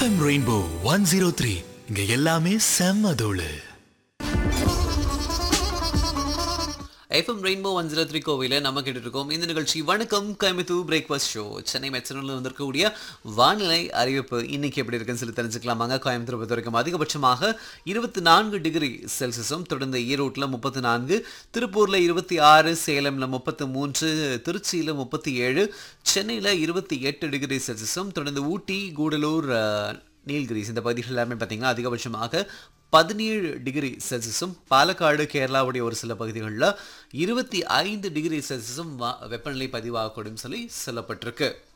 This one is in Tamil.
FM rainbow one zero three இங்க எல்லாமே செம்ம தோளு FM rainbow one zero three கோவில நம்ம கேட்டுட்டு இருக்கோம் இந்த நிகழ்ச்சி வணக்கம் கோயம்புத்தூர் பிரேக்ஃபாஸ்ட் ஷோ சென்னை மெட்சனில் வந்திருக்கக்கூடிய வானிலை அறிவிப்பு இன்னைக்கு எப்படி இருக்குன்னு சொல்லி தெரிஞ்சுக்கலாமாங்க கோயம்புத்தூர் பொறுத்த வரைக்கும் அதிகபட்சமாக இருபத்தி நான்கு டிகிரி செல்சியஸும் தொடர்ந்து ஈரோட்டில் முப்பத்தி நான்கு திருப்பூரில் இருபத்தி ஆறு சேலமில் முப்பத்து மூன்று திருச்சியில் முப்பத்தி ஏழு சென்னையில் இருபத்தி எட்டு டிகிரி செல்சியஸும் தொடர்ந்து ஊட்டி கூடலூர் அஹ், நீல்கிரிஸ் இந்த பகுதிகள் எல்லாமே பார்த்தீங்கன்னா அதிகபட்சமாக பதினேழு டிகிரி செல்சியஸும் பாலக்காடு கேரளாவுடைய ஒரு சில பகுதிகளில் இருபத்தி ஐந்து டிகிரி செல்சியஸும் வா- வெப்பநிலை பதிவாகக்கூடும் சொல்லி சொல்லப்பட்டிருக்கு